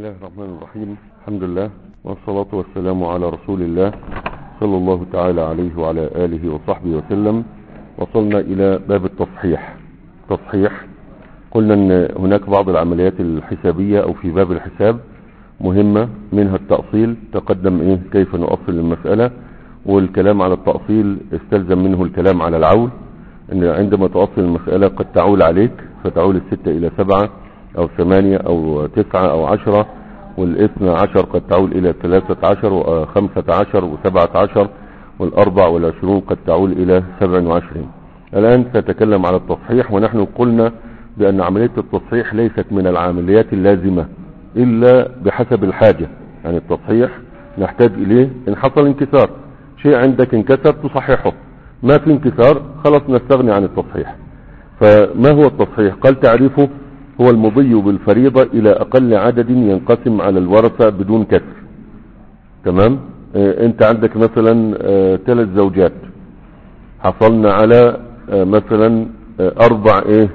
الله الرحمن الرحيم الحمد لله والصلاة والسلام على رسول الله صلى الله تعالى عليه وعلى آله وصحبه وسلم وصلنا إلى باب التصحيح تصحيح قلنا أن هناك بعض العمليات الحسابية أو في باب الحساب مهمة منها التأصيل تقدم إيه كيف نؤصل المسألة والكلام على التأصيل استلزم منه الكلام على العول أن عندما تؤصل المسألة قد تعول عليك فتعول الستة إلى سبعة أو ثمانية أو تسعة أو عشرة والاثنى عشر قد تعول إلى ثلاثة عشر وخمسة عشر وسبعة عشر والأربع والعشرون قد تعول إلى سبع وعشرين الآن سأتكلم على التصحيح ونحن قلنا بأن عملية التصحيح ليست من العمليات اللازمة إلا بحسب الحاجة يعني التصحيح نحتاج إليه إن حصل انكسار شيء عندك انكسر تصححه ما في انكسار خلاص نستغني عن التصحيح فما هو التصحيح قال تعريفه هو المضي بالفريضة إلى أقل عدد ينقسم على الورثة بدون كسر تمام اه انت عندك مثلا اه ثلاث زوجات حصلنا على اه مثلا اربع ايه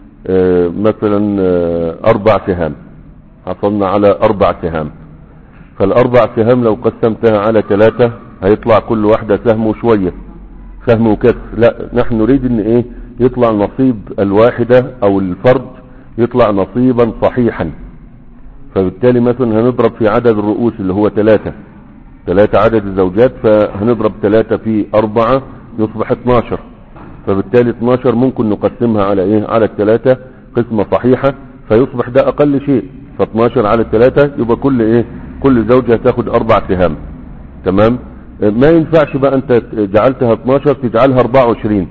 مثلا اربع سهام حصلنا على اربع سهام فالاربع سهام لو قسمتها على ثلاثة هيطلع كل واحدة سهم وشوية سهم وكسر لا نحن نريد ان ايه يطلع نصيب الواحدة او الفرد يطلع نصيبا صحيحا فبالتالي مثلا هنضرب في عدد الرؤوس اللي هو ثلاثة ثلاثة عدد الزوجات فهنضرب ثلاثة في أربعة يصبح 12 فبالتالي 12 ممكن نقسمها على ايه على الثلاثة قسمة صحيحة فيصبح ده أقل شيء ف12 على الثلاثة يبقى كل ايه كل زوجة تاخد أربع سهام تمام ما ينفعش بقى انت جعلتها 12 تجعلها 24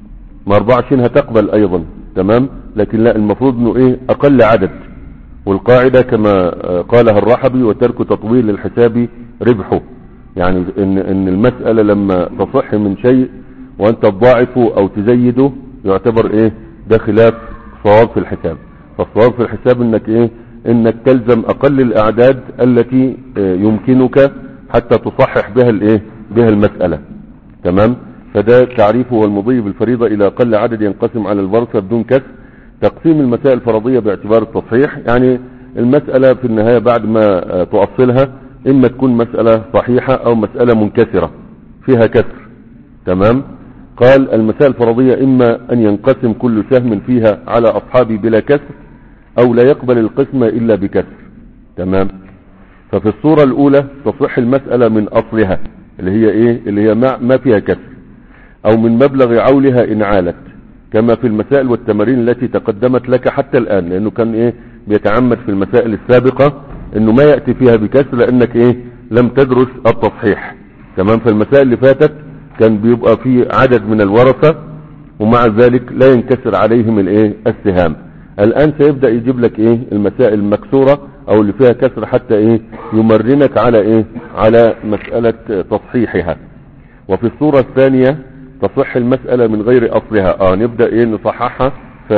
ما 24 هتقبل ايضا تمام لكن لا المفروض انه ايه اقل عدد والقاعدة كما قالها الرحبي وترك تطويل الحساب ربحه يعني ان, إن المسألة لما تصح من شيء وانت تضاعفه او تزيده يعتبر ايه ده خلاف صواب في الحساب فالصواب في الحساب انك ايه انك تلزم اقل الاعداد التي يمكنك حتى تصحح بها الايه بها المسألة تمام فده تعريفه والمضي بالفريضة الى اقل عدد ينقسم على الورثة بدون كسر تقسيم المسائل الفرضية باعتبار التصحيح يعني المسألة في النهاية بعد ما تؤصلها اما تكون مسألة صحيحة او مسألة منكسرة فيها كسر تمام قال المسائل الفرضية اما ان ينقسم كل سهم فيها على اصحابه بلا كسر او لا يقبل القسمة الا بكسر تمام ففي الصورة الاولى تصح المسألة من اصلها اللي هي ايه اللي هي ما فيها كسر او من مبلغ عولها ان عالت كما في المسائل والتمارين التي تقدمت لك حتى الان لانه كان ايه بيتعمد في المسائل السابقة انه ما يأتي فيها بكسر لانك ايه لم تدرس التصحيح تمام فالمسائل اللي فاتت كان بيبقى في عدد من الورثة ومع ذلك لا ينكسر عليهم الايه السهام الان سيبدأ يجيب لك ايه المسائل المكسورة او اللي فيها كسر حتى ايه يمرنك على ايه على مسألة تصحيحها وفي الصورة الثانية تصح المسألة من غير اصلها اه نبدأ ايه نصححها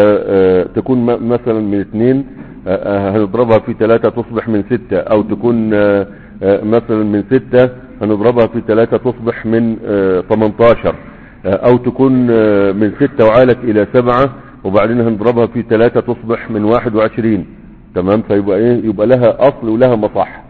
فتكون مثلا من اثنين هنضربها في ثلاثة تصبح من ستة او تكون مثلا من ستة هنضربها في ثلاثة تصبح من 18 او تكون من ستة وعالت الى سبعة وبعدين هنضربها في ثلاثة تصبح من 21 تمام فيبقى ايه يبقى لها اصل ولها مصح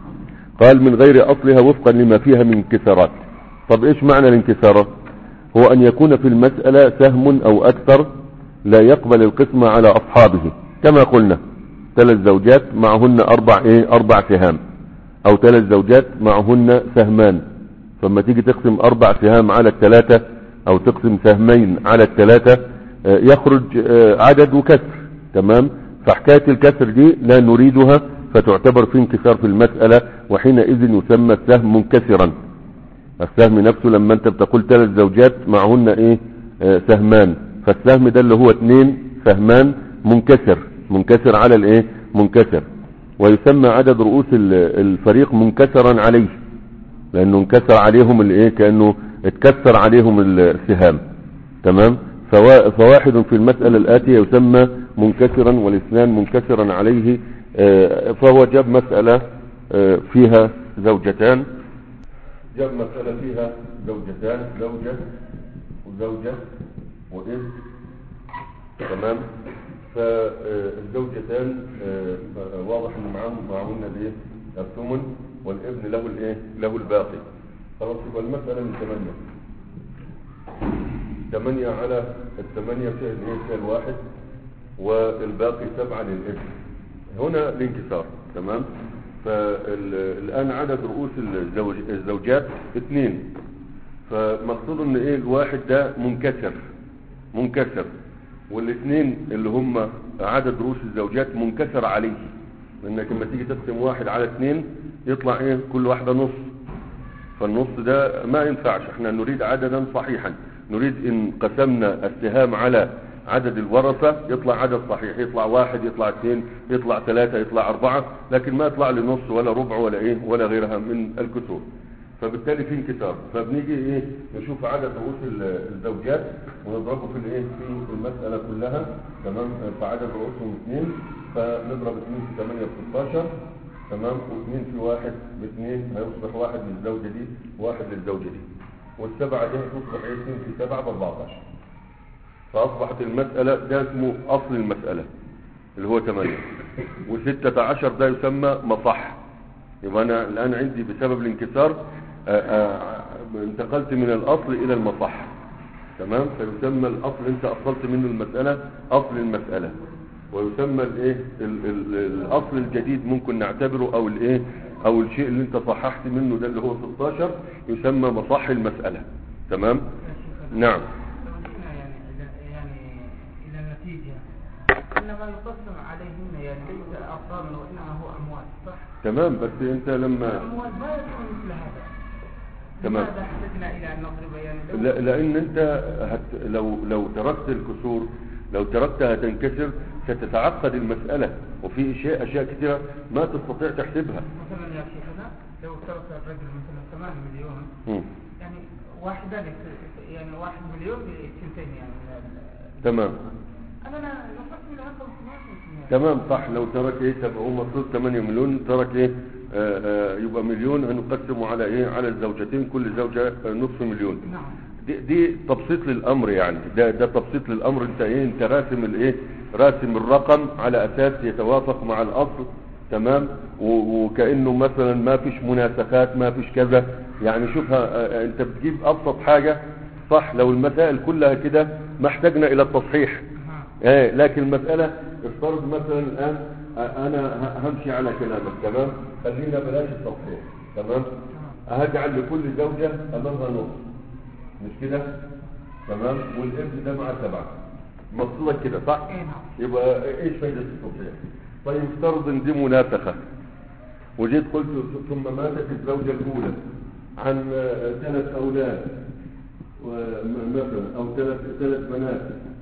قال من غير اصلها وفقا لما فيها من انكسارات طب ايش معنى الانكسارات هو ان يكون في المسألة سهم او اكثر لا يقبل القسمة على اصحابه كما قلنا ثلاث زوجات معهن اربع ايه اربع سهام او ثلاث زوجات معهن سهمان فلما تيجي تقسم اربع سهام على الثلاثة او تقسم سهمين على الثلاثة يخرج عدد وكسر تمام فحكاية الكسر دي لا نريدها فتعتبر في انكسار في المسألة وحينئذ يسمى السهم منكسرا السهم نفسه لما انت بتقول ثلاث زوجات معهن ايه اه سهمان فالسهم ده اللي هو اثنين سهمان منكسر منكسر على الايه منكسر ويسمى عدد رؤوس الفريق منكسرا عليه لانه انكسر عليهم الايه كانه اتكسر عليهم السهام تمام فواحد في المسألة الآتية يسمى منكسرا والاثنان منكسرا عليه فهو جاب مسألة فيها زوجتان جاب مسألة فيها زوجتان زوجة وزوجة وإذ تمام فالزوجتان آه، واضح ان معاهم معاهن الايه الثمن والابن له الايه له الباقي خلاص يبقى المسألة من ثمانية ثمانية على الثمانية فيها الايه فيها الواحد والباقي سبعة للابن هنا الانكسار تمام فالآن عدد رؤوس الزوج الزوجات اثنين فمقصود ان ايه الواحد ده منكسر منكسر والاثنين اللي هم عدد رؤوس الزوجات منكسر عليه لانك لما تيجي تقسم واحد على اثنين يطلع ايه كل واحدة نص فالنص ده ما ينفعش احنا نريد عددا صحيحا نريد ان قسمنا السهام على عدد الورثة يطلع عدد صحيح يطلع واحد يطلع اثنين يطلع ثلاثة يطلع اربعة لكن ما يطلع لنص ولا ربع ولا ايه ولا غيرها من الكسور فبالتالي في انكسار فبنيجي ايه نشوف عدد رؤوس ال- الزوجات ونضربه في الايه في المسألة كلها تمام فعدد رؤوسهم اثنين فنضرب اثنين في 8 ب 16 تمام واثنين في واحد باثنين هيصبح واحد للزوجة دي واحد للزوجة دي والسبعة دي تصبح ايه اثنين في سبعة ب 14 فأصبحت المسألة ده اسمه أصل المسألة اللي هو 8 وستة عشر ده يسمى مصح يبقى أنا الآن عندي بسبب الانكسار آه، آه، انتقلت من الأصل إلى المصح تمام فيسمى الأصل أنت أصلت منه المسألة أصل المسألة ويسمى الايه ال- ال- الاصل الجديد ممكن نعتبره او الايه او الشيء اللي انت صححت منه ده اللي هو 16 يسمى مصح المسألة تمام نعم لو جئنا يعني إلى يعني إلى النتيجة إنما يقسم عليهن يعني ليس أرقاما وإنما هو أموال صح؟ تمام بس انت لما الأموال ما يكون مثل هذا تمام. لماذا احتجنا إلى أن نضرب يعني لو- لا لان انت هت لو لو تركت الكسور لو تركتها تنكسر ستتعقد المسألة وفي اشياء اشياء كثيرة ما تستطيع تحسبها مثلا يا شيخنا لو ترك الرجل مثلا 8 مليون مم. يعني واحدة لت- يعني واحد مليون بسنتين يعني تمام أنا أنا نقسم لها 500 500 تمام صح لو ترك ايه تبقى هو مفروض 8 مليون ترك ايه آه آه يبقى مليون هنقسمه على ايه على الزوجتين كل زوجة آه، نصف مليون نعم دي, دي تبسيط للامر يعني ده ده تبسيط للامر انت ايه انت راسم الايه راسم الرقم على اساس يتوافق مع الاصل تمام و- وكانه مثلا ما فيش مناسخات ما فيش كذا يعني شوفها آه، آه، انت بتجيب ابسط حاجة صح لو المسائل كلها كده ما احتاجنا الى التصحيح أها. ايه لكن المسألة افترض مثلا الآن آه، أنا ه- همشي على كلامك تمام خلينا بلاش التصحيح تمام هجعل لكل زوجة أمامها نص مش كده تمام والابن ده مع سبعة مقصودك كده صح إيه نعم يبقى ايش فايدة التصحيح طيب افترض ان دي منافخة وجيت قلت ثم ماتت الزوجة الأولى عن آه، ثلاث أولاد وم- مثلا أو ثلاث ثلاث بنات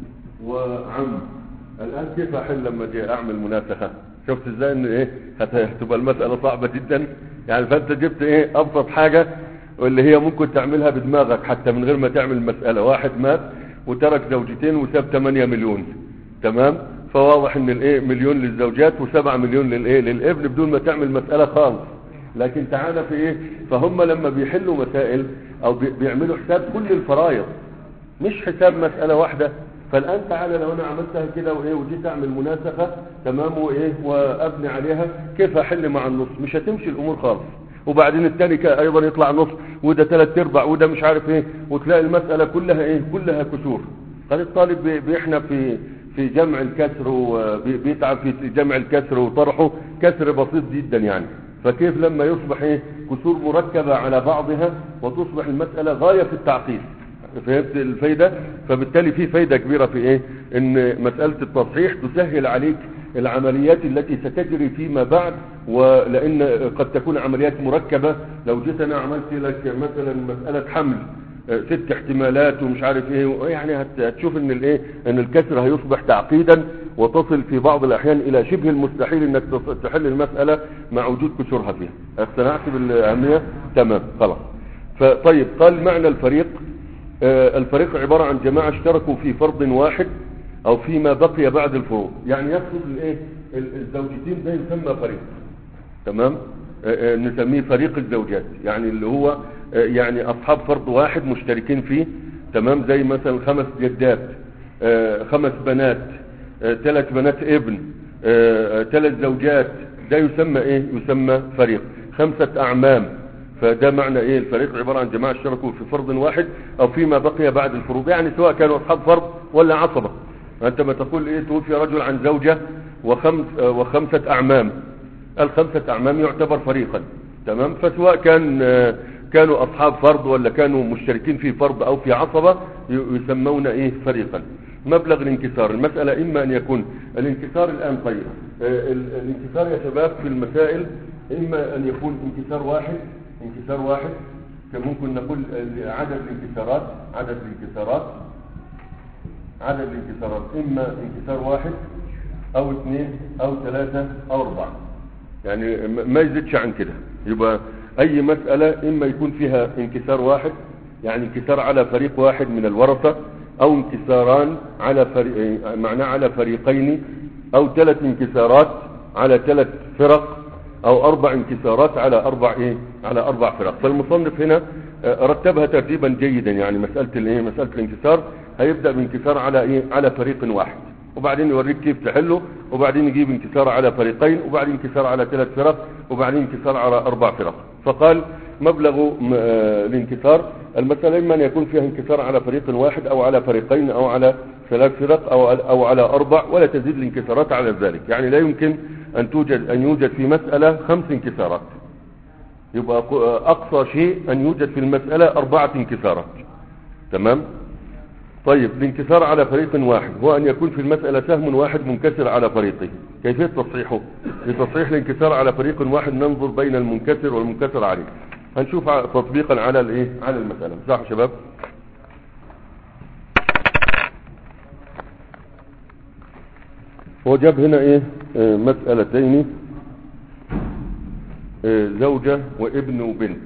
وعم الآن كيف أحل لما أجي أعمل مناسخة شفت إزاي إن إيه هت- هتبقى المسألة صعبة جدا يعني فأنت جبت إيه أبسط حاجة واللي هي ممكن تعملها بدماغك حتى من غير ما تعمل مسألة واحد مات وترك زوجتين وساب 8 مليون تمام فواضح ان الايه مليون للزوجات وسبعة مليون للايه للابن بدون ما تعمل مسألة خالص لكن تعالى في ايه فهم لما بيحلوا مسائل او بي- بيعملوا حساب كل الفرائض مش حساب مسألة واحدة فالآن تعالى لو أنا عملتها كده وإيه وجيت أعمل مناسخة تمام وإيه وأبني عليها كيف أحل مع النص مش هتمشي الأمور خالص وبعدين التاني كا- أيضا يطلع نص وده ثلاث أرباع وده مش عارف إيه وتلاقي المسألة كلها إيه كلها كسور قال الطالب بي- بيحنى في في جمع الكسر وبيتعب في جمع الكسر وطرحه كسر بسيط جدا يعني فكيف لما يصبح إيه كسور مركبة على بعضها وتصبح المسألة غاية في التعقيد فهمت الفايدة فبالتالي في فايدة كبيرة في ايه ان مسألة التصحيح تسهل عليك العمليات التي ستجري فيما بعد ولان قد تكون عمليات مركبة لو جيت انا عملت لك مثلا مسألة حمل آه، ست احتمالات ومش عارف ايه يعني هت- هتشوف ان الايه ان الكسر هيصبح تعقيدا وتصل في بعض الاحيان الى شبه المستحيل انك تص- تحل المسألة مع وجود كسورها فيها اقتنعت بالاهمية تمام خلاص فطيب قال معنى الفريق آه، الفريق عبارة عن جماعة اشتركوا في فرض واحد او فيما بقي بعد الفروض يعني يقصد الايه ال- الزوجتين ده يسمى فريق تمام آه، آه، نسميه فريق الزوجات يعني اللي هو آه، يعني اصحاب فرض واحد مشتركين فيه تمام زي مثلا خمس جدات آه، خمس بنات ثلاث بنات ابن ثلاث زوجات ده يسمى ايه يسمى فريق خمسة اعمام فده معنى ايه الفريق عبارة عن جماعة اشتركوا في فرض واحد او فيما بقي بعد الفروض يعني سواء كانوا اصحاب فرض ولا عصبة انت ما تقول ايه توفي رجل عن زوجة وخمس وخمسة اعمام الخمسة اعمام يعتبر فريقا تمام فسواء كان كانوا اصحاب فرض ولا كانوا مشتركين في فرض او في عصبة يسمون ايه فريقا مبلغ الانكسار المسألة اما ان يكون الانكسار الان طيب الانكسار يا شباب في المسائل اما ان يكون انكسار واحد انكسار واحد كان ممكن نقول عدد الانكسارات عدد الانكسارات عدد الانكسارات اما انكسار واحد او اثنين او ثلاثة او اربعة يعني ما يزيدش عن كده يبقى اي مسألة اما يكون فيها انكسار واحد يعني انكسار على فريق واحد من الورثة او انكساران على فريق معناه على فريقين او ثلاث انكسارات على ثلاث فرق او اربع انكسارات على اربع ايه على اربع فرق فالمصنف هنا رتبها ترتيبا جيدا يعني مسألة الايه مسألة الانكسار هيبدأ بانكسار على ايه على فريق واحد وبعدين يوريك كيف تحله وبعدين يجيب انكسار على فريقين وبعدين انكسار على ثلاث فرق وبعدين انكسار على اربع فرق فقال مبلغ الانكسار المسألة اما ان يكون فيها انكسار على فريق واحد او على فريقين او على ثلاث فرق او او على اربع ولا تزيد الانكسارات على ذلك يعني لا يمكن ان توجد ان يوجد في مسألة خمس انكسارات يبقى اقصى شيء ان يوجد في المسألة اربعة انكسارات تمام طيب الانكسار على فريق واحد هو ان يكون في المسألة سهم واحد منكسر على فريقه كيفية تصحيحه لتصحيح الانكسار على فريق واحد ننظر بين المنكسر والمنكسر عليه هنشوف تطبيقا على الايه على المسألة صح يا شباب هو جاب هنا ايه اه مسألتين اه زوجة وابن وبنت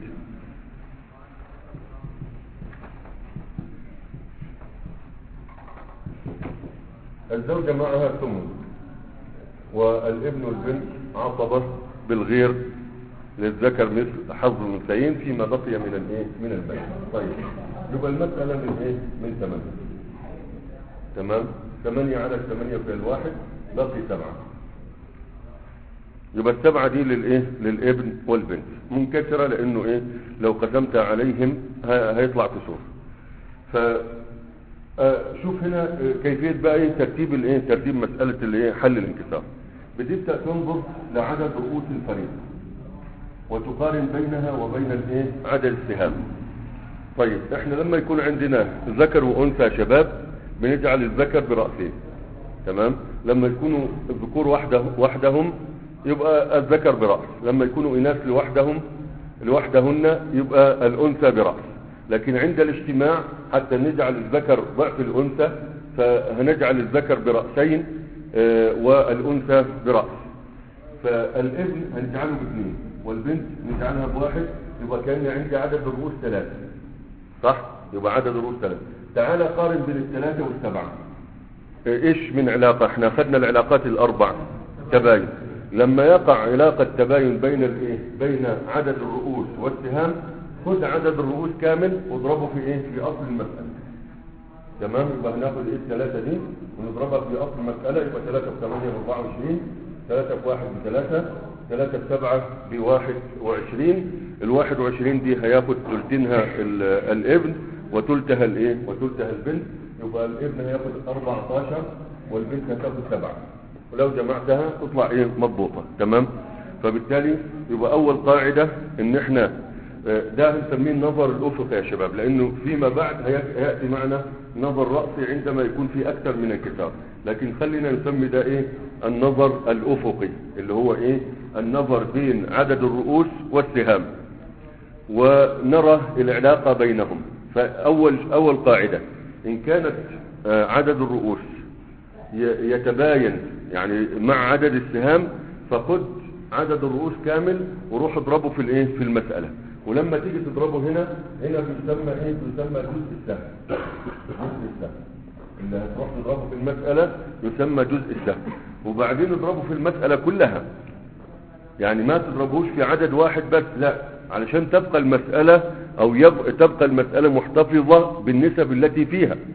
الزوجة معها ثمن والابن والبنت عصبة بالغير للذكر مثل حظ الانثيين فيما بقي من الايه من المال طيب يبقى المسألة من ايه من ثمانية تمام ثمانية على ثمانية في الواحد بقي سبعة يبقى السبعة دي للايه للابن والبنت منكسرة لانه ايه لو قسمت عليهم هيطلع كسور ف شوف هنا كيفية بقى ايه ترتيب الايه ترتيب مسألة الايه حل الانكسار بتبدأ تنظر لعدد رؤوس الفريق وتقارن بينها وبين الايه عدد السهام طيب احنا لما يكون عندنا ذكر وانثى شباب بنجعل الذكر برأسين تمام لما يكونوا الذكور وحده وحدهم يبقى الذكر برأس لما يكونوا اناث لوحدهم لوحدهن يبقى الانثى برأس لكن عند الاجتماع حتى نجعل الذكر ضعف الانثى فهنجعل الذكر برأسين اه والانثى برأس فالابن هنجعله باثنين والبنت نجعلها بواحد يبقى كان عندي عدد الرؤوس ثلاثة صح يبقى عدد الرؤوس ثلاثة تعال قارن بين الثلاثة والسبعة ايش من علاقة احنا اخذنا العلاقات الاربع تباين لما يقع علاقة تباين بين الايه بين عدد الرؤوس والسهام خد عدد الرؤوس كامل واضربه في ايه في اصل المسألة تمام يبقى هناخد ايه الثلاثة دي ونضربها في اصل المسألة يبقى 3 في 8 ب 24 3 في 1 بثلاثة 3 في 7 ب 21 ال 21 دي هياخد ثلثينها الابن وثلثها الايه وثلثها البنت يبقى الابن هياخد 14 والبنت هتاخد 7 ولو جمعتها تطلع ايه مضبوطة تمام فبالتالي يبقى اول قاعدة ان احنا ده هنسميه النظر الافقي يا شباب لانه فيما بعد هيأتي معنا نظر رأسي عندما يكون في اكثر من انكسار لكن خلينا نسمي ده ايه النظر الافقي اللي هو ايه النظر بين عدد الرؤوس والسهام ونرى العلاقة بينهم فاول اول قاعدة ان كانت عدد الرؤوس يتباين يعني مع عدد السهام فخد عدد الرؤوس كامل وروح اضربه في الايه في المسألة ولما تيجي تضربه هنا هنا بيسمى ايه بيسمى جزء السهم جزء السهم اللي هتروح تضربه في المسألة يسمى جزء السهم وبعدين اضربه في المسألة كلها يعني ما تضربوش في عدد واحد بس لا علشان تبقى المسألة او يب... تبقى المسألة محتفظة بالنسب التي فيها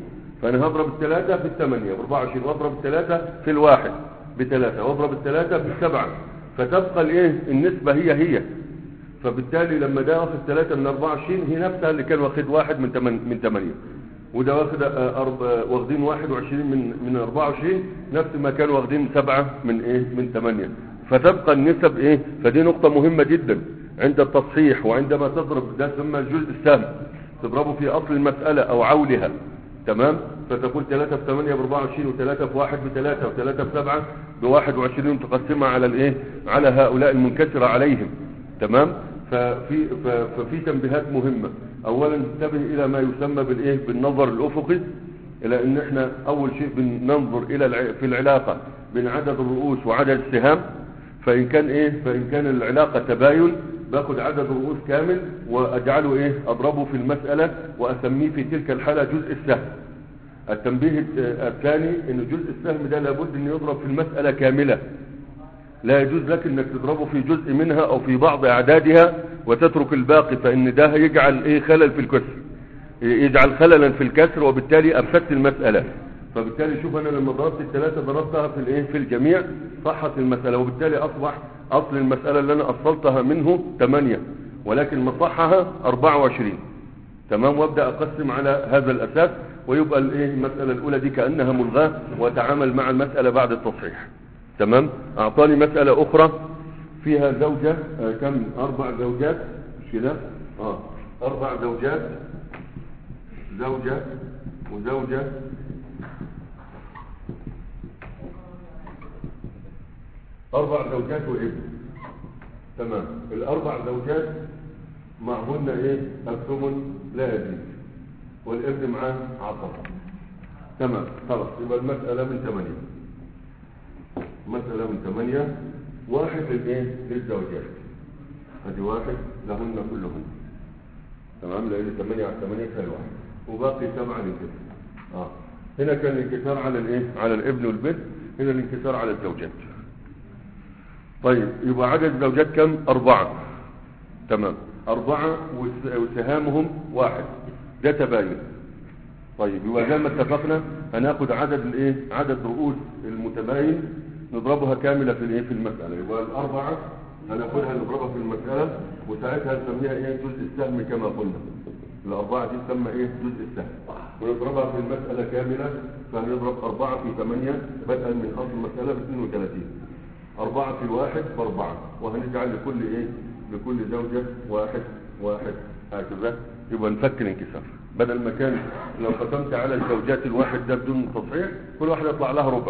فانا هضرب الثلاثة في الثمانية ب 24 واضرب الثلاثة في الواحد بثلاثة واضرب الثلاثة في السبعة فتبقى الايه النسبة هي هي فبالتالي لما ده واخد ثلاثة من 24 هي نفسها اللي كان واخد واحد من 8 من 8 وده واخد آه، أرب... آه، واخدين 21 من من 24 نفس ما كانوا واخدين سبعة من ايه من 8 فتبقى النسب ايه فدي نقطة مهمة جدا عند التصحيح وعندما تضرب ده ثم الجزء السهم تضربه في اصل المسألة او عولها تمام فتقول 3 في 8 ب 24 و3 في 1 ب 3 و3 في 7 ب 21 تقسمها على الايه على هؤلاء المنكسرة عليهم تمام ففي ف- ففي تنبيهات مهمة اولا انتبه الى ما يسمى بالايه بالنظر الافقي الى ان احنا اول شيء بننظر الى الع- في العلاقة بين عدد الرؤوس وعدد السهام فان كان ايه فان كان العلاقة تباين باخد عدد الرؤوس كامل واجعله ايه اضربه في المسألة واسميه في تلك الحالة جزء السهم التنبيه الت- الثاني ان جزء السهم ده لابد ان يضرب في المسألة كاملة لا يجوز لك انك تضربه في جزء منها او في بعض اعدادها وتترك الباقي فان ده يجعل ايه خلل في الكسر يجعل خللا في الكسر وبالتالي افسدت المسألة فبالتالي شوف انا لما ضربت الثلاثة ضربتها في الايه في الجميع صحت المسألة وبالتالي اصبح اصل المسألة اللي انا اصلتها منه 8 ولكن مصحها 24 تمام وابدا اقسم على هذا الاساس ويبقى الايه المساله الاولى دي كانها ملغاه واتعامل مع المساله بعد التصحيح تمام اعطاني مساله اخرى فيها زوجه آه كم اربع زوجات مش كده اه اربع زوجات زوجه وزوجه اربع زوجات وابن تمام الاربع زوجات معهن ايه الثمن لا يزيد والابن معاه عطر تمام خلاص يبقى المسألة من ثمانية مسألة من ثمانية واحد للايه للزوجات ادي واحد لهن كلهن تمام لان ثمانية على ثمانية كان واحد وباقي سبعة للابن اه هنا كان الانكسار على الايه على الابن والبنت هنا الانكسار على الزوجات طيب يبقى عدد الزوجات كم أربعة تمام أربعة وس- وسهامهم واحد ده تباين طيب يبقى زي ما اتفقنا هناخد عدد الايه عدد رؤوس المتباين نضربها كاملة في الايه في المسألة يبقى الأربعة هناخدها نضربها في المسألة وساعتها نسميها ايه جزء السهم كما قلنا الأربعة دي تسمى ايه جزء السهم ونضربها في المسألة كاملة فهنضرب أربعة في ثمانية بدءا من أصل المسألة ب 32 أربعة في الواحد بأربعة وهنجعل لكل إيه لكل زوجة واحد واحد هكذا يبقى نفك الانكسار بدل ما كان لو قسمت على الزوجات الواحد ده بدون تصحيح كل واحدة يطلع لها ربع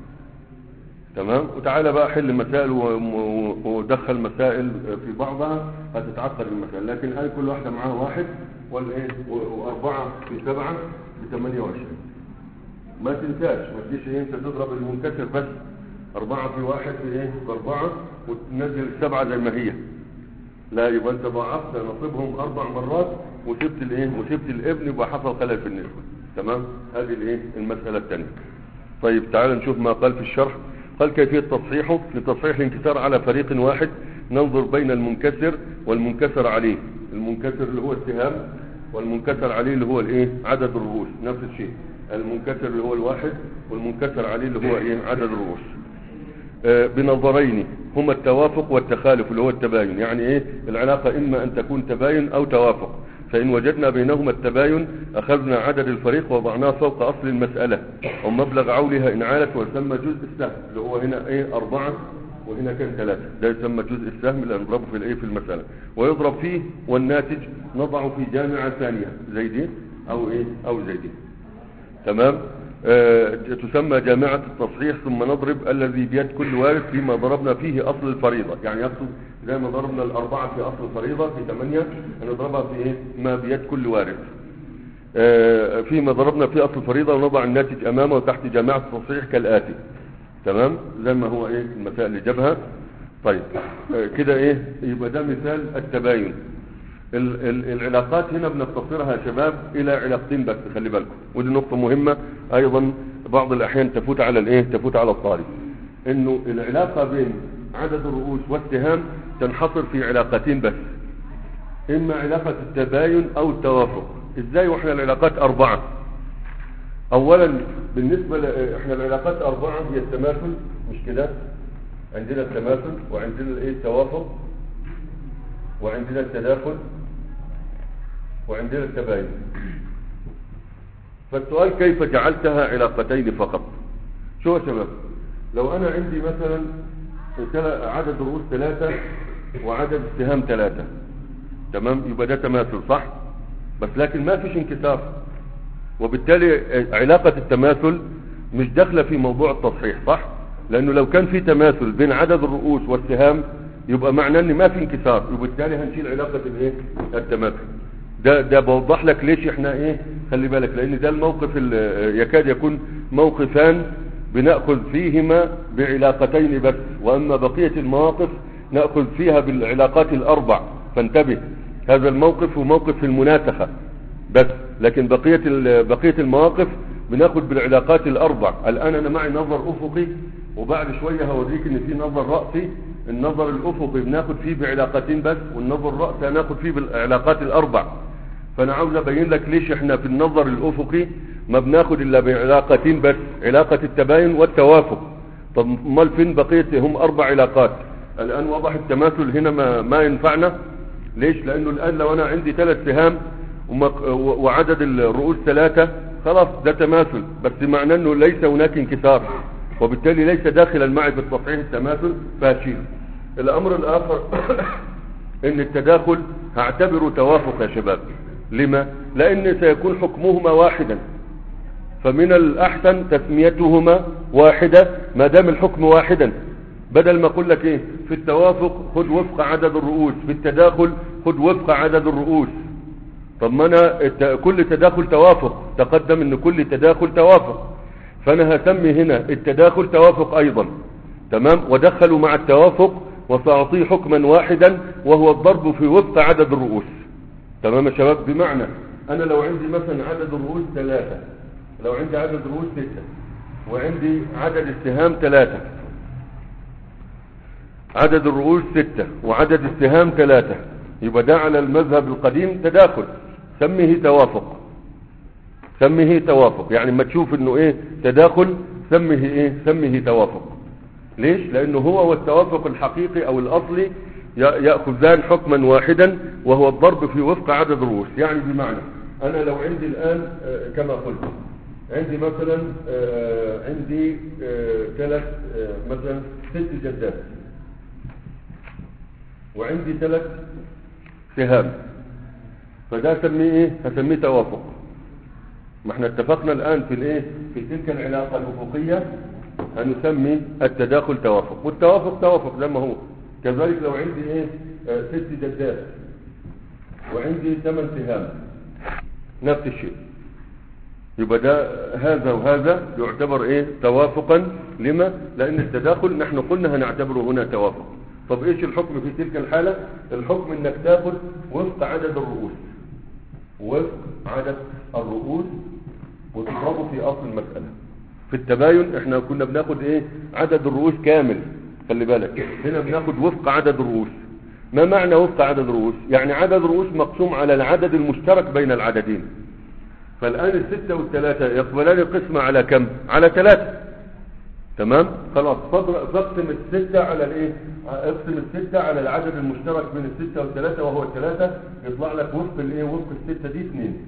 تمام وتعالى بقى حل مسائل و- و- ودخل مسائل في بعضها هتتعقد المسائل لكن الآن كل واحدة معاها واحد والايه و- وأربعة في سبعة ب 28 ما تنساش ما تجيش ايه انت تضرب المنكسر بس أربعة في واحد في ايه بأربعة وتنزل السبعة زي ما هي لا يبقى انت ضاعفت نصيبهم أربع مرات وسبت الايه وسبت الابن يبقى حصل خلل في النسبة تمام هذه الايه المسألة الثانية طيب تعال نشوف ما قال في الشرح قال كيفية تصحيحه لتصحيح الانكسار على فريق واحد ننظر بين المنكسر والمنكسر عليه المنكسر اللي هو السهام والمنكسر عليه اللي هو الايه عدد الرؤوس نفس الشيء المنكسر اللي هو الواحد والمنكسر عليه اللي هو ايه عدد الرؤوس آه، بنظرين هما التوافق والتخالف اللي هو التباين يعني ايه العلاقة اما ان تكون تباين او توافق فان وجدنا بينهما التباين اخذنا عدد الفريق وضعناه فوق اصل المسألة ومبلغ عولها ان عالت ويسمى جزء السهم اللي هو هنا ايه اربعة وهنا كان ثلاثة ده يسمى جزء السهم اللي نضربه في الايه في المسألة ويضرب فيه والناتج نضعه في جامعة ثانية زي دي او ايه او زي دي تمام آه تسمى جامعة التصحيح ثم نضرب الذي بيد كل وارث فيما ضربنا فيه أصل الفريضة يعني يقصد زي ما ضربنا الأربعة في أصل الفريضة في ثمانية نضربها في إيه؟ ما بيد كل وارث آه فيما ضربنا في أصل الفريضة ونضع الناتج أمامه تحت جامعة التصحيح كالآتي تمام زي ما هو إيه المسائل اللي جابها طيب آه كده إيه يبقى ده مثال التباين ال- ال- العلاقات هنا بنختصرها يا شباب الى علاقتين بس خلي بالكم ودي نقطة مهمة ايضا بعض الاحيان تفوت على الايه تفوت على الطالب انه العلاقة بين عدد الرؤوس والسهام تنحصر في علاقتين بس اما علاقة التباين او التوافق ازاي واحنا العلاقات اربعة اولا بالنسبة ل... احنا العلاقات اربعة هي التماثل مش كده عندنا التماثل وعندنا الايه التوافق وعندنا التداخل وعندنا التباين فالسؤال كيف جعلتها علاقتين فقط شو يا شباب لو انا عندي مثلا تل- عدد رؤوس ثلاثة وعدد اتهام ثلاثة تمام يبقى ده تماثل صح بس لكن ما فيش انكسار وبالتالي علاقة التماثل مش داخلة في موضوع التصحيح صح لانه لو كان في تماثل بين عدد الرؤوس والسهام يبقى معناه ان ما في انكسار وبالتالي هنشيل علاقة الايه التماثل ده ده بوضح لك ليش احنا ايه خلي بالك لان ده الموقف ال- يكاد يكون موقفان بنأخذ فيهما بعلاقتين بس واما بقية المواقف نأخذ فيها بالعلاقات الاربع فانتبه هذا الموقف هو موقف في المناسخة بس لكن بقية ال- بقية المواقف بناخد بالعلاقات الاربع الان انا معي نظر افقي وبعد شوية هوريك ان في نظر رأسي النظر الافقي بناخد فيه بعلاقتين بس والنظر الرأسي هناخد فيه بالعلاقات الاربع فانا عاوز ابين لك ليش احنا في النظر الافقي ما بناخد الا بعلاقتين بس علاقة التباين والتوافق طب امال فين بقية هم اربع علاقات الان وضح التماثل هنا ما, ما ينفعنا ليش لانه الان لو انا عندي ثلاث سهام ومق- و- وعدد الرؤوس ثلاثة خلاص ده تماثل بس معناه انه ليس هناك انكسار وبالتالي ليس داخلا معي في التصحيح التماثل فاشيل الامر الاخر ان التداخل هعتبره توافق يا شباب لما لان سيكون حكمهما واحدا فمن الاحسن تسميتهما واحدة ما دام الحكم واحدا بدل ما اقول لك ايه في التوافق خد وفق عدد الرؤوس في التداخل خد وفق عدد الرؤوس طب ما انا الت- كل تداخل توافق تقدم ان كل تداخل توافق فانا هسمي هنا التداخل توافق ايضا تمام ودخلوا مع التوافق وسأعطيه حكما واحدا وهو الضرب في وفق عدد الرؤوس تمام يا شباب بمعنى انا لو عندي مثلا عدد الرؤوس ثلاثة لو عندي عدد الرؤوس ستة وعندي عدد السهام ثلاثة عدد الرؤوس ستة وعدد السهام ثلاثة يبقى ده على المذهب القديم تداخل سميه توافق سميه توافق يعني ما تشوف انه ايه تداخل سميه ايه سميه توافق ليش لانه هو والتوافق الحقيقي او الاصلي ي- يأخذان حكما واحدا وهو الضرب في وفق عدد الرؤوس يعني بمعنى انا لو عندي الان آه، كما قلت عندي مثلا آه، عندي ثلاث مثلا ست جدات وعندي ثلاث سهام فده اسميه ايه هسميه توافق ما احنا اتفقنا الان في الايه في تلك العلاقة الافقية هنسمي التداخل توافق والتوافق توافق زي ما هو كذلك لو عندي ايه آه ست جدات وعندي ثمان سهام نفس الشيء يبقى ده هذا وهذا يعتبر ايه توافقا لما لان التداخل نحن قلنا هنعتبره هنا توافق طب ايش الحكم في تلك الحالة الحكم انك تاخذ وفق عدد الرؤوس وفق عدد الرؤوس وتضربه في اصل المسألة في التباين احنا كنا بناخد ايه عدد الرؤوس كامل خلي بالك هنا بناخد وفق عدد الرؤوس ما معنى وفق عدد الرؤوس يعني عدد الرؤوس مقسوم على العدد المشترك بين العددين فالآن الستة والثلاثة يقبلان القسمة على كم على ثلاثة تمام خلاص فاضر- فاقسم الستة على الايه اقسم الستة على العدد المشترك بين الستة والثلاثة وهو الثلاثة يطلع لك وفق الايه وفق الستة دي اثنين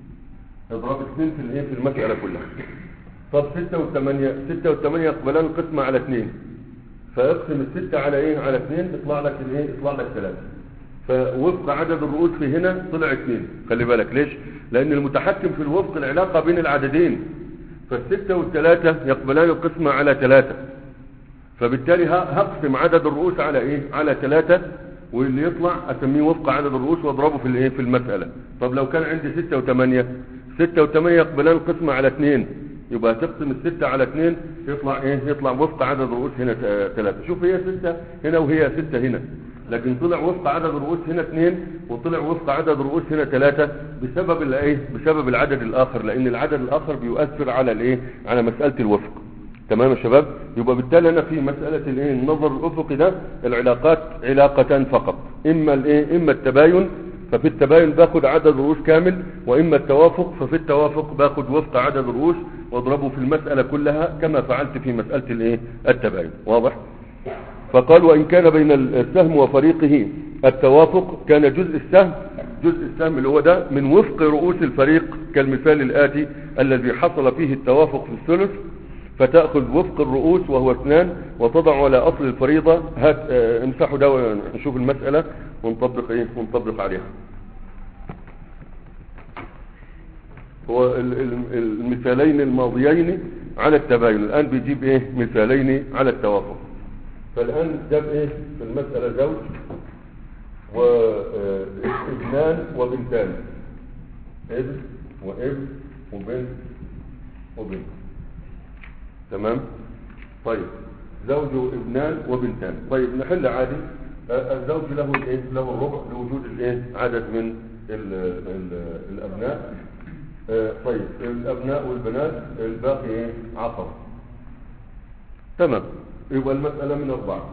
اضرب اثنين في الايه في المسألة كلها طب ستة والثمانية ستة والثمانية يقبلان القسمة على اثنين فاقسم الستة على ايه على اثنين يطلع لك الايه يطلع لك ثلاثة فوفق عدد الرؤوس في هنا طلع اثنين خلي بالك ليش لان المتحكم في الوفق العلاقة بين العددين فالستة والثلاثة يقبلان القسمة على ثلاثة فبالتالي ه- هقسم عدد الرؤوس على ايه على ثلاثة واللي يطلع اسميه وفق عدد الرؤوس واضربه في الايه في المسألة طب لو كان عندي ستة وثمانية ستة وثمانية يقبلان القسمة على اثنين يبقى تقسم الستة على اثنين يطلع ايه يطلع وفق عدد الرؤوس هنا ت- ثلاثة شوف هي ستة هنا وهي ستة هنا لكن طلع وفق عدد الرؤوس هنا اثنين وطلع وفق عدد الرؤوس هنا ثلاثة بسبب الايه بسبب العدد الاخر لان العدد الاخر بيؤثر على الايه على مسألة الوفق تمام يا شباب يبقى بالتالي انا في مسألة الايه النظر الافقي ده العلاقات علاقتان فقط اما الايه اما التباين ففي التباين باخد عدد رؤوس كامل واما التوافق ففي التوافق باخد وفق عدد الرؤوس واضربه في المسألة كلها كما فعلت في مسألة الايه التباين واضح فقال وان كان بين السهم وفريقه التوافق كان جزء السهم جزء السهم اللي هو ده من وفق رؤوس الفريق كالمثال الآتي الذي حصل فيه التوافق في الثلث فتأخذ وفق الرؤوس وهو اثنان وتضع على أصل الفريضة هات اه امسحوا ده ونشوف المسألة ونطبق ايه ونطبق عليها هو ال- ال- المثالين الماضيين على التباين الآن بيجيب ايه مثالين على التوافق فالآن جاب ايه في المسألة زوج وابنان وبنتان ابن وابن وبنت وبنت تمام طيب زوج وابنان وبنتان طيب نحل عادي آه، الزوج له الايه له الربع لوجود الايه عدد من ال ال الابناء آه، طيب الابناء والبنات الباقي ايه عصر تمام يبقى المسألة من أربعة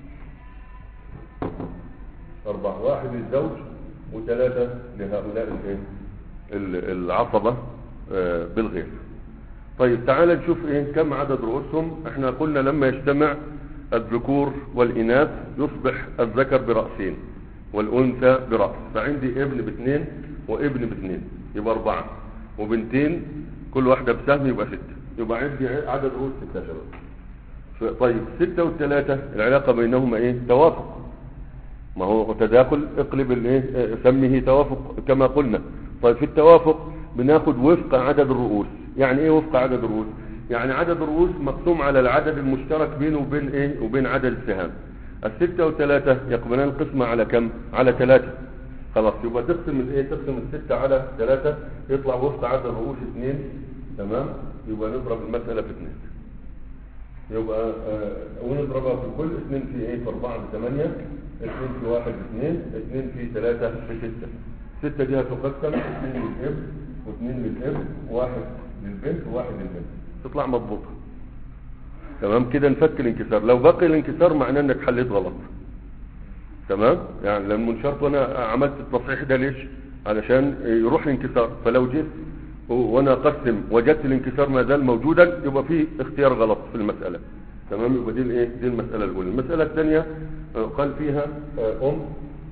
أربعة واحد للزوج وثلاثة لهؤلاء الايه ال- العصبة آه، بالغير طيب تعال نشوف ايه كم عدد رؤوسهم احنا قلنا لما يجتمع الذكور والإناث يصبح الذكر برأسين والأنثى برأس فعندي ابن باثنين وابن باثنين يبقى أربعة وبنتين كل واحدة بسهم يبقى ستة يبقى عندي عدد رؤوس ستة شباب ف- طيب ستة والثلاثة العلاقة بينهما ايه توافق ما هو تداخل اقلب الايه اه، سميه توافق كما قلنا طيب في التوافق بناخد وفق عدد الرؤوس يعني ايه وفق عدد الرؤوس يعني عدد الرؤوس مقسوم على العدد المشترك بينه وبين ايه وبين عدد السهام الستة والثلاثة يقبلان القسمة على كم على ثلاثة خلاص يبقى تقسم الايه تقسم الستة على ثلاثة يطلع وفق عدد الرؤوس اثنين تمام يبقى نضرب المسألة في اثنين يبقى آه ونضربها في كل اثنين في ايه في اربعة بثمانية اثنين في واحد اثنين اثنين في ثلاثة في ستة ستة دي هتقسم اثنين للابن واثنين للابن واحد للبنت وواحد للبنت تطلع مضبوطة تمام كده نفك الانكسار لو بقي الانكسار معناه انك حليت غلط تمام يعني لما منشرت وانا عملت التصحيح ده ليش علشان يروح الانكسار فلو جيت وانا اقسم وجدت الانكسار ما زال موجودا يبقى في اختيار غلط في المسألة تمام يبقى دي الايه دي المسألة الاولى المسألة الثانية آه، قال فيها آه، ام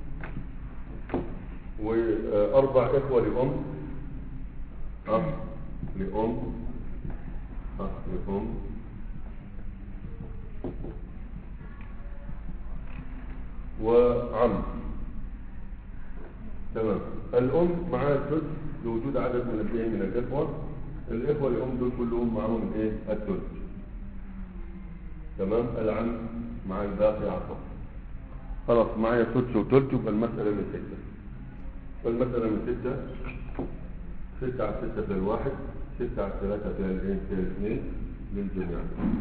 واربع اخوة لام اخ لام اخ لام وعم تمام الأم معاها الثلث لوجود عدد من الايه من الإخوة الإخوة الأم دول كلهم معاهم الايه الثلث تمام العم مع الباقي عصر خلاص معايا ثلث وثلث يبقى المسألة من ستة فالمسألة من ستة ستة على ستة في الواحد ستة على ثلاثة في الايه في الاثنين للجميع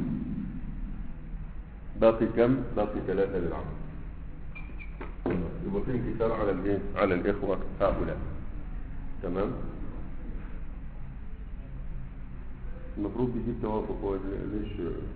باقي كم؟ باقي ثلاثة للعم يبقى في انكسار على الايه على الاخوه هؤلاء تمام المفروض بيجيب توافق هو ليش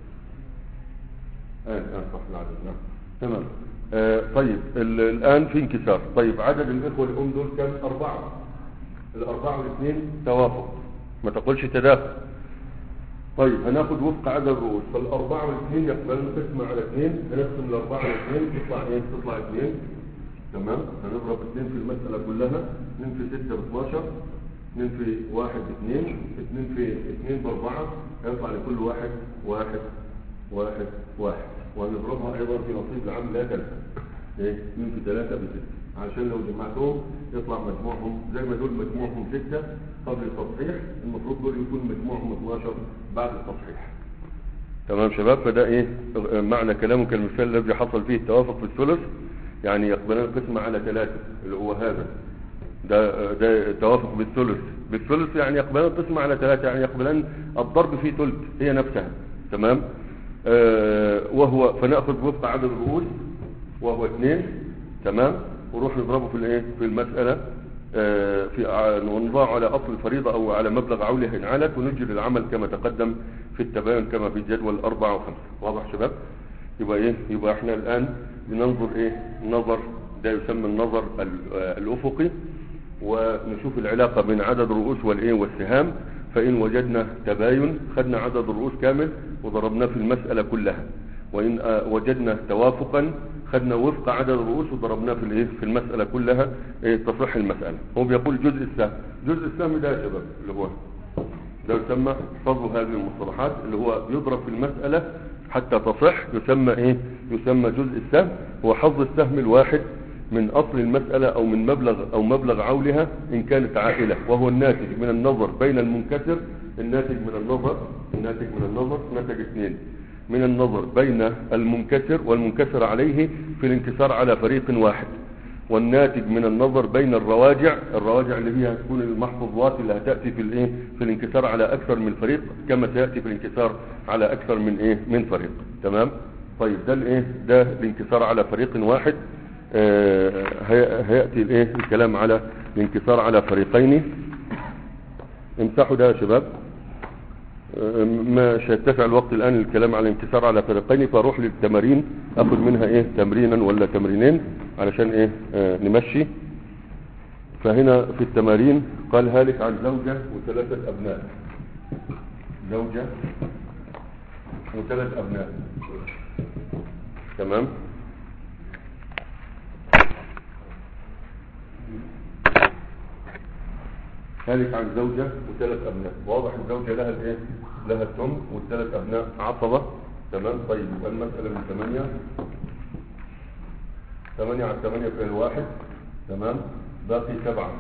الان الان صح العدد نعم تمام آه طيب ال- الان في انكسار طيب عدد الاخوه الام دول كم اربعه الاربعه والاثنين توافق ما تقولش تداخل طيب هناخد وفق عدد الرؤوس فالأربعة والاثنين يقبلون قسمة على اثنين هنقسم الأربعة على اثنين تطلع ايه؟ تطلع اثنين تمام هنضرب اثنين في المسألة كلها اثنين في ستة ب 12 اثنين في واحد باثنين اثنين في اثنين بأربعة هيطلع لكل واحد واحد واحد واحد وهنضربها أيضا في نصيب العام لا تنسى ايه؟ اثنين في ثلاثة بستة عشان لو جمعتهم يطلع مجموعهم زي ما دول مجموعهم ستة قبل التصحيح المفروض دول يكون مجموعهم 12 بعد التصحيح تمام شباب فده ايه معنى كلامه كالمثال الذي حصل فيه التوافق في الثلث يعني يقبلان القسمة على ثلاثة اللي هو هذا ده ده التوافق بالثلث بالثلث يعني يقبلان القسمة على ثلاثة يعني يقبلان الضرب في ثلث هي نفسها تمام آه وهو فنأخذ وفق عدد الرؤوس وهو اثنين تمام ونروح نضربه في الايه في المسألة آه، في ع- ونضع على أصل الفريضة أو على مبلغ عولها إن علت ونجري العمل كما تقدم في التباين كما في الجدول أربعة وخمسة واضح شباب يبقى إيه يبقى إحنا الآن بننظر إيه نظر ده يسمى النظر ال- آه، الأفقي ونشوف العلاقة بين عدد الرؤوس والإيه والسهام فإن وجدنا تباين خدنا عدد الرؤوس كامل وضربناه في المسألة كلها وإن آه، وجدنا توافقا خدنا وفق عدد الرؤوس وضربناه في الايه في المسألة كلها إيه تصح المسألة هو بيقول جزء السهم جزء السهم ده يا شباب اللي هو ده يسمى فضل هذه المصطلحات اللي هو يضرب في المسألة حتى تصح يسمى ايه يسمى جزء السهم هو حظ السهم الواحد من اصل المسألة او من مبلغ او مبلغ عولها ان كانت عائلة وهو الناتج من النظر بين المنكسر الناتج من النظر الناتج من النظر نتج اثنين من النظر بين المنكسر والمنكسر عليه في الانكسار على فريق واحد والناتج من النظر بين الرواجع الرواجع اللي هي هتكون المحفوظات اللي هتأتي في الايه في الانكسار على اكثر من فريق كما سيأتي في الانكسار على اكثر من ايه من فريق تمام طيب ده الايه ده الانكسار على فريق واحد آه هي- هيأتي الايه الكلام على الانكسار على فريقين امسحوا ده يا شباب آه، مش هيتسع الوقت الآن للكلام على الانكسار على فريقين فاروح للتمارين اخد منها ايه تمرينا ولا تمرينين علشان ايه آه نمشي فهنا في التمارين قال هالك عن زوجة وثلاثة أبناء زوجة وثلاث أبناء تمام هالك عن زوجة وثلاث أبناء واضح الزوجة لها الايه لها التم والثلاث أبناء عصبة تمام طيب يبقى المسألة من ثمانية ثمانية على ثمانية في الواحد تمام باقي سبعة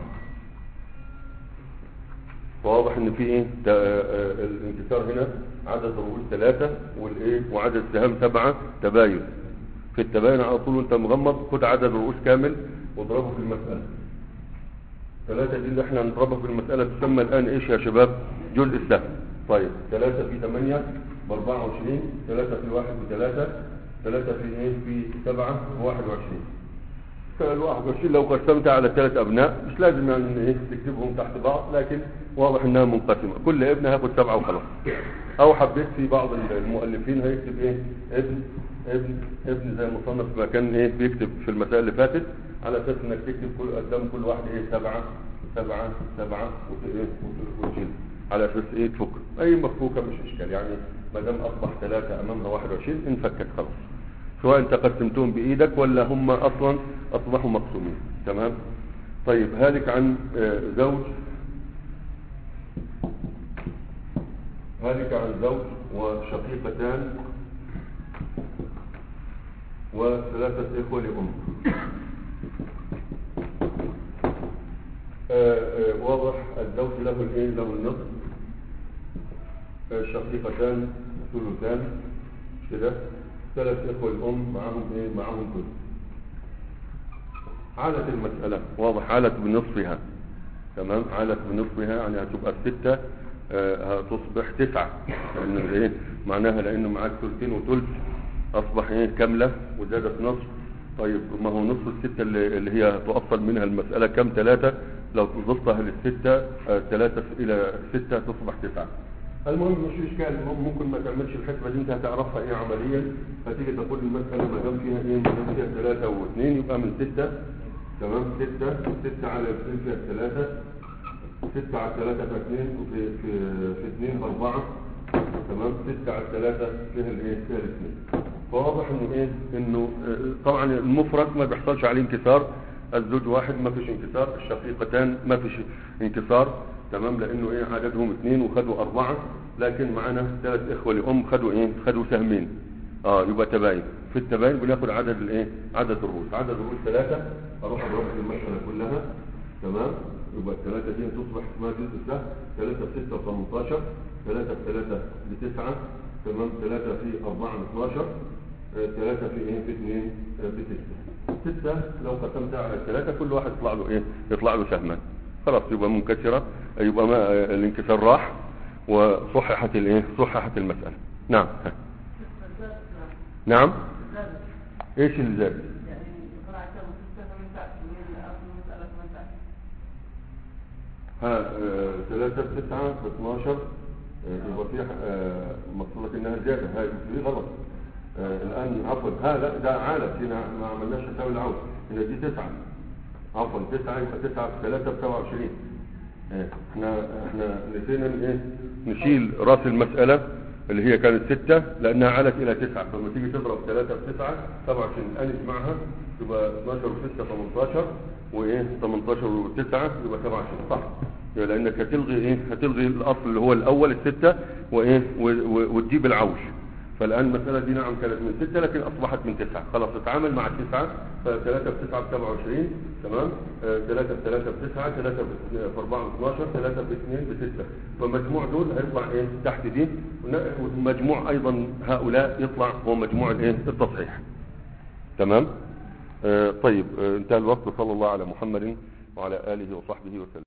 واضح ان في ايه تا- آه، الانكسار هنا عدد الرؤوس ثلاثة والايه وعدد السهام سبعة تباين في التباين على طول وانت مغمض خد عدد الرؤوس كامل واضربه في المسألة ثلاثة دي اللي احنا هنضربها في المسألة تسمى الآن ايش يا شباب جزء السهم طيب ثلاثة في ثمانية باربعة وعشرين ثلاثة في واحد وثلاثة ثلاثة في ايه في سبعة وواحد وعشرين فالواحد وعشرين لو قسمت على ثلاث أبناء مش لازم يعني إن ايه تكتبهم تحت بعض لكن واضح انها منقسمة كل ابن هياخد سبعة وخلاص او حبيت في بعض المؤلفين هيكتب ايه ابن ابن ابن زي المصنف ما كان ايه بيكتب في المسائل اللي فاتت على اساس انك تكتب كل قدام كل واحد ايه سبعة سبعة سبعة وت- إيه؟ وت- وتشيل على اساس ايه تفك اي مفكوكة مش اشكال يعني ما دام اصبح ثلاثة امامها 21 انفكت خلاص سواء انت قسمتهم بايدك ولا هم اصلا اصبحوا مقسومين تمام طيب هالك عن آه، زوج هالك عن زوج وشقيقتان وثلاثة إخوة لأم آه، آه، واضح الزوج له الايه له النصف آه، الشقيقتان ثلثان كده ثلاث إخوة الأم معهم ايه معهم ثلث عالت المسألة واضح عالت بنصفها تمام عالت بنصفها يعني هتبقى ستة آه، هتصبح تسعة لأن ايه معناها لأنه معاك ثلثين وثلث أصبح ايه كاملة وزادت نصف طيب ما هو نصف الستة اللي, اللي هي تؤصل منها المسألة كم ثلاثة لو ضفتها للستة آه، ثلاثة إلى ستة تصبح تسعة المهم مش إشكال ممكن ما تعملش الحسبة دي أنت هتعرفها إيه عمليا هتيجي تقول المسألة ما دام فيها إيه ما دام فيها ثلاثة واثنين يبقى من ستة تمام ستة ستة على اثنين فيها ثلاثة ستة على ثلاثة في اثنين وفي في في اثنين أربعة تمام ستة على ثلاثة فيها الايه فيها الاثنين فواضح انه ايه انه آه، طبعا المفرد ما بيحصلش عليه انكسار الزوج واحد ما فيش انكسار الشقيقتان ما فيش انكسار تمام لانه ايه عددهم اثنين وخدوا اربعة لكن معانا ثلاث اخوة لام خدوا ايه خدوا سهمين اه يبقى تباين في التباين بناخد عدد الايه عدد الرؤوس عدد الرؤوس ثلاثة اروح اروح المسألة كلها تمام يبقى الثلاثة دي تصبح اسمها جزء سهل ثلاثة في ستة وثمانتاشر ثلاثة في ثلاثة بتسعة تمام ثلاثة في أربعة اتناشر آه، ثلاثة في ايه في اثنين آه، بستة ستة لو قسمتها على الثلاثة كل واحد يطلع له ايه يطلع له سهمان خلاص يبقى منكسرة آه، يبقى ما آه، الانكسار راح وصححت الايه صححت المسألة نعم ها. نعم ايش اللي زاد ها آه، ثلاثة في تسعة في 12 آه، يبقى في آه، مقصودك انها زيادة هاي دي غلط آه، الان عفوا ها لا ده عالت هنا ما عملناش تساوي العود هنا دي تسعة عفوا تسعة يبقى تسعة في ثلاثة بسبعة وعشرين إيه، احنا احنا نسينا ن- ايه نشيل راس المسألة اللي هي كانت ستة لأنها علت إلى تسعة فلما تيجي تضرب ثلاثة في تسعة سبعة وعشرين الآن معها تبقى 12 و6 18 وإيه 18 و9 يبقى 27 صح يبقى لأنك هتلغي إيه هتلغي الأصل اللي هو الأول الستة وإيه و- و- وتجيب العوش فالآن المسألة دي نعم كانت من ستة لكن أصبحت من تسعة خلاص اتعامل مع التسعة فثلاثة بتسعة بسبعة وعشرين تمام آه، ثلاثة بثلاثة بتسعة ثلاثة ب- في أربعة باتناشر ثلاثة باثنين بستة فمجموع دول هيطلع إيه تحت دي ون- ومجموع أيضا هؤلاء يطلع هو مجموع الإيه التصحيح تمام آه، طيب آه، انتهى الوقت صلى الله على محمد وعلى آله وصحبه وسلم